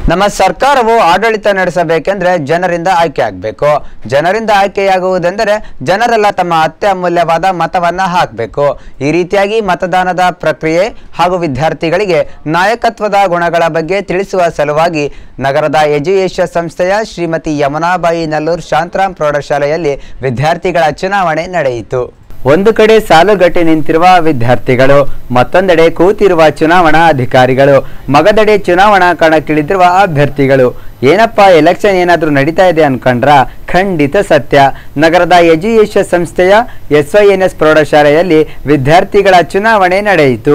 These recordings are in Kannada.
ನಮ್ಮ ಸರ್ಕಾರವು ಆಡಳಿತ ನಡೆಸಬೇಕೆಂದ್ರೆ ಜನರಿಂದ ಆಯ್ಕೆ ಆಗಬೇಕು ಜನರಿಂದ ಆಯ್ಕೆಯಾಗುವುದೆಂದರೆ ಜನರೆಲ್ಲ ತಮ್ಮ ಅತ್ಯಮೂಲ್ಯವಾದ ಮತವನ್ನ ಹಾಕಬೇಕು ಈ ರೀತಿಯಾಗಿ ಮತದಾನದ ಪ್ರಕ್ರಿಯೆ ಹಾಗೂ ವಿದ್ಯಾರ್ಥಿಗಳಿಗೆ ನಾಯಕತ್ವದ ಗುಣಗಳ ಬಗ್ಗೆ ತಿಳಿಸುವ ಸಲುವಾಗಿ ನಗರದ ಎಜುಯೇಷನ್ ಸಂಸ್ಥೆಯ ಶ್ರೀಮತಿ ಯಮುನಾಬಾಯಿ ನಲ್ಲೂರ್ ಶಾಂತರಾಮ್ ಪ್ರೌಢಶಾಲೆಯಲ್ಲಿ ವಿದ್ಯಾರ್ಥಿಗಳ ಚುನಾವಣೆ ನಡೆಯಿತು ಒಂದು ಕಡೆ ಸಾಲುಗಟ್ಟಿ ನಿಂತಿರುವ ವಿದ್ಯಾರ್ಥಿಗಳು ಮತ್ತೊಂದೆಡೆ ಕೂತಿರುವ ಚುನಾವಣಾ ಅಧಿಕಾರಿಗಳು ಮಗದೆಡೆ ಚುನಾವಣಾ ಕಣಕ್ಕಿಳಿದಿರುವ ಅಭ್ಯರ್ಥಿಗಳು ಏನಪ್ಪ ಎಲೆಕ್ಷನ್ ಏನಾದರೂ ನಡೀತಾ ಇದೆ ಅನ್ಕೊಂಡ್ರ ಖಂಡಿತ ಸತ್ಯ ನಗರದ ಎಜುಯೇಷನ್ ಸಂಸ್ಥೆಯ ಎಸ್ ವೈ ಎನ್ ಎಸ್ ಪ್ರೌಢಶಾಲೆಯಲ್ಲಿ ವಿದ್ಯಾರ್ಥಿಗಳ ಚುನಾವಣೆ ನಡೆಯಿತು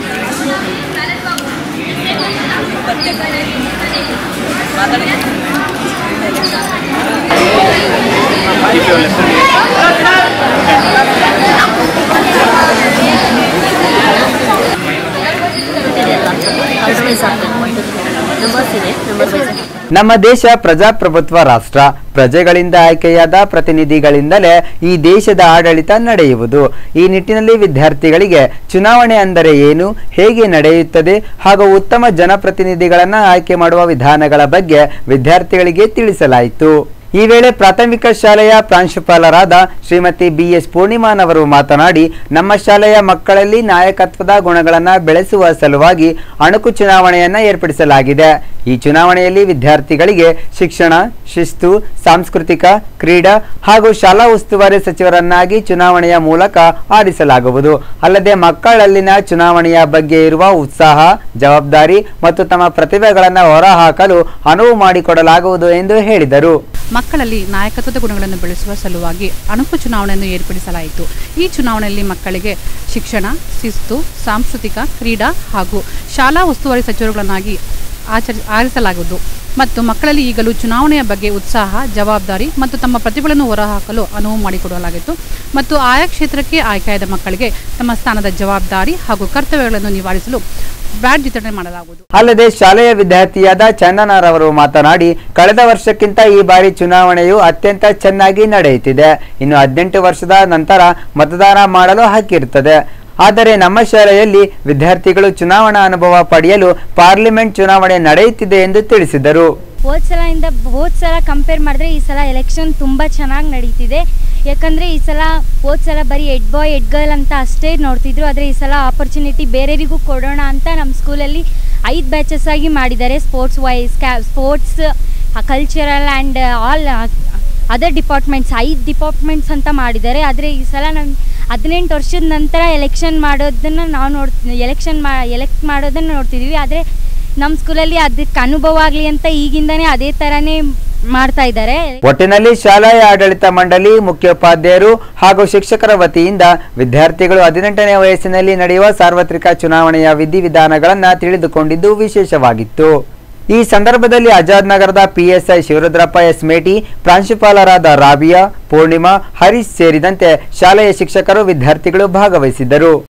ನಂಬರ್ಸ್ ಇದೆ ನಂಬರ್ ವೈಸ್ ನಮ್ಮ ದೇಶ ಪ್ರಜಾಪ್ರಭುತ್ವ ರಾಷ್ಟ್ರ ಪ್ರಜೆಗಳಿಂದ ಆಯ್ಕೆಯಾದ ಪ್ರತಿನಿಧಿಗಳಿಂದಲೇ ಈ ದೇಶದ ಆಡಳಿತ ನಡೆಯುವುದು ಈ ನಿಟ್ಟಿನಲ್ಲಿ ವಿದ್ಯಾರ್ಥಿಗಳಿಗೆ ಚುನಾವಣೆ ಅಂದರೆ ಏನು ಹೇಗೆ ನಡೆಯುತ್ತದೆ ಹಾಗೂ ಉತ್ತಮ ಜನಪ್ರತಿನಿಧಿಗಳನ್ನು ಆಯ್ಕೆ ಮಾಡುವ ವಿಧಾನಗಳ ಬಗ್ಗೆ ವಿದ್ಯಾರ್ಥಿಗಳಿಗೆ ತಿಳಿಸಲಾಯಿತು ಈ ವೇಳೆ ಪ್ರಾಥಮಿಕ ಶಾಲೆಯ ಪ್ರಾಂಶುಪಾಲರಾದ ಶ್ರೀಮತಿ ಬಿ ಎಸ್ ಪೂರ್ಣಿಮಾನವರು ಮಾತನಾಡಿ ನಮ್ಮ ಶಾಲೆಯ ಮಕ್ಕಳಲ್ಲಿ ನಾಯಕತ್ವದ ಗುಣಗಳನ್ನು ಬೆಳೆಸುವ ಸಲುವಾಗಿ ಅಣುಕು ಚುನಾವಣೆಯನ್ನ ಏರ್ಪಡಿಸಲಾಗಿದೆ ಈ ಚುನಾವಣೆಯಲ್ಲಿ ವಿದ್ಯಾರ್ಥಿಗಳಿಗೆ ಶಿಕ್ಷಣ ಶಿಸ್ತು ಸಾಂಸ್ಕೃತಿಕ ಕ್ರೀಡಾ ಹಾಗೂ ಶಾಲಾ ಉಸ್ತುವಾರಿ ಸಚಿವರನ್ನಾಗಿ ಚುನಾವಣೆಯ ಮೂಲಕ ಆರಿಸಲಾಗುವುದು ಅಲ್ಲದೆ ಮಕ್ಕಳಲ್ಲಿನ ಚುನಾವಣೆಯ ಬಗ್ಗೆ ಇರುವ ಉತ್ಸಾಹ ಜವಾಬ್ದಾರಿ ಮತ್ತು ತಮ್ಮ ಪ್ರತಿಭೆಗಳನ್ನು ಹೊರಹಾಕಲು ಅನುವು ಮಾಡಿಕೊಡಲಾಗುವುದು ಎಂದು ಹೇಳಿದರು ಮಕ್ಕಳಲ್ಲಿ ನಾಯಕತ್ವದ ಗುಣಗಳನ್ನು ಬೆಳೆಸುವ ಸಲುವಾಗಿ ಅಣುಕು ಚುನಾವಣೆಯನ್ನು ಏರ್ಪಡಿಸಲಾಯಿತು ಈ ಚುನಾವಣೆಯಲ್ಲಿ ಮಕ್ಕಳಿಗೆ ಶಿಕ್ಷಣ ಶಿಸ್ತು ಸಾಂಸ್ಕೃತಿಕ ಕ್ರೀಡಾ ಹಾಗೂ ಶಾಲಾ ಉಸ್ತುವಾರಿ ಸಚಿವರುಗಳನ್ನಾಗಿ ಆಚರಿ ಆರಿಸಲಾಗುವುದು ಮತ್ತು ಮಕ್ಕಳಲ್ಲಿ ಈಗಲೂ ಚುನಾವಣೆಯ ಬಗ್ಗೆ ಉತ್ಸಾಹ ಜವಾಬ್ದಾರಿ ಮತ್ತು ತಮ್ಮ ಪ್ರತಿಭೆಗಳನ್ನು ಹೊರಹಾಕಲು ಅನುವು ಮಾಡಿಕೊಡಲಾಗಿತ್ತು ಮತ್ತು ಆಯಾ ಕ್ಷೇತ್ರಕ್ಕೆ ಆಯ್ಕೆಯಾದ ಮಕ್ಕಳಿಗೆ ತಮ್ಮ ಸ್ಥಾನದ ಜವಾಬ್ದಾರಿ ಹಾಗೂ ಕರ್ತವ್ಯಗಳನ್ನು ನಿವಾರಿಸಲು ಬ್ಯಾಡ್ ವಿತರಣೆ ಮಾಡಲಾಗುವುದು ಅಲ್ಲದೆ ಶಾಲೆಯ ವಿದ್ಯಾರ್ಥಿಯಾದ ಚಂದನರವರು ಮಾತನಾಡಿ ಕಳೆದ ವರ್ಷಕ್ಕಿಂತ ಈ ಬಾರಿ ಚುನಾವಣೆಯು ಅತ್ಯಂತ ಚೆನ್ನಾಗಿ ನಡೆಯುತ್ತಿದೆ ಇನ್ನು ಹದಿನೆಂಟು ವರ್ಷದ ನಂತರ ಮತದಾನ ಮಾಡಲು ಹಕ್ಕಿರುತ್ತದೆ ಆದರೆ ನಮ್ಮ ಶಾಲೆಯಲ್ಲಿ ವಿದ್ಯಾರ್ಥಿಗಳು ಚುನಾವಣಾ ಅನುಭವ ಪಡೆಯಲು ಪಾರ್ಲಿಮೆಂಟ್ ಚುನಾವಣೆ ನಡೆಯುತ್ತಿದೆ ಎಂದು ತಿಳಿಸಿದರು ಹೋದ ಸಲ ಇಂದ ಹೋದ ಸಲ ಕಂಪೇರ್ ಮಾಡಿದ್ರೆ ಈ ಸಲ ಎಲೆಕ್ಷನ್ ತುಂಬ ಚೆನ್ನಾಗಿ ನಡೀತಿದೆ ಯಾಕಂದರೆ ಈ ಸಲ ಹೋದ ಸಲ ಬರೀ ಎಡ್ ಬಾಯ್ ಎಡ್ ಗರ್ಲ್ ಅಂತ ಅಷ್ಟೇ ನೋಡ್ತಿದ್ರು ಆದರೆ ಈ ಸಲ ಆಪರ್ಚುನಿಟಿ ಬೇರೆಯವರಿಗೂ ಕೊಡೋಣ ಅಂತ ನಮ್ಮ ಸ್ಕೂಲಲ್ಲಿ ಐದು ಬ್ಯಾಚಸ್ ಆಗಿ ಮಾಡಿದ್ದಾರೆ ಸ್ಪೋರ್ಟ್ಸ್ ವೈಸ್ ಕ್ಯಾ sports cultural and all other departments ಐದು ಡಿಪಾರ್ಟ್ಮೆಂಟ್ಸ್ ಅಂತ ಮಾಡಿದ್ದಾರೆ ಆದರೆ ಈ ಸಲ ನಮ್ಮ ಹದಿನೆಂಟು ವರ್ಷದ ನಂತರ ಎಲೆಕ್ಷನ್ ಮಾಡೋದನ್ನು ನಾವು ನೋಡ್ ಎಲೆಕ್ಷನ್ ಮಾ ಎಲೆಕ್ಟ್ ಮಾಡೋದನ್ನು ನೋಡ್ತಿದ್ದೀವಿ ಆದರೆ ನಮ್ಮ ಸ್ಕೂಲಲ್ಲಿ ಅದಕ್ಕೆ ಅನುಭವ ಆಗಲಿ ಅಂತ ಈಗಿಂದನೇ ಅದೇ ಥರನೇ ಮಾಡ್ತಾ ಇದ್ದಾರೆ ಒಟ್ಟಿನಲ್ಲಿ ಶಾಲೆಯ ಆಡಳಿತ ಮಂಡಳಿ ಮುಖ್ಯೋಪಾಧ್ಯಾಯರು ಹಾಗೂ ಶಿಕ್ಷಕರ ವತಿಯಿಂದ ವಿದ್ಯಾರ್ಥಿಗಳು ಹದಿನೆಂಟನೇ ವಯಸ್ಸಿನಲ್ಲಿ ನಡೆಯುವ ಸಾರ್ವತ್ರಿಕ ಚುನಾವಣೆಯ ವಿಧಿವಿಧಾನಗಳನ್ನು ತಿಳಿದುಕೊಂಡಿದ್ದು ವಿಶೇಷವಾಗಿತ್ತು ಈ ಸಂದರ್ಭದಲ್ಲಿ ಆಜಾದ್ ನಗರದ ಪಿಎಸ್ಐ ಶಿವರುದ್ರಪ್ಪ ಎಸ್ ಮೇಟಿ ಪ್ರಾಂಶುಪಾಲರಾದ ರಾಬಿಯಾ ಪೂರ್ಣಿಮಾ ಹರೀಶ್ ಸೇರಿದಂತೆ ಶಾಲೆಯ ಶಿಕ್ಷಕರು ವಿದ್ಯಾರ್ಥಿಗಳು ಭಾಗವಹಿಸಿದ್ದರು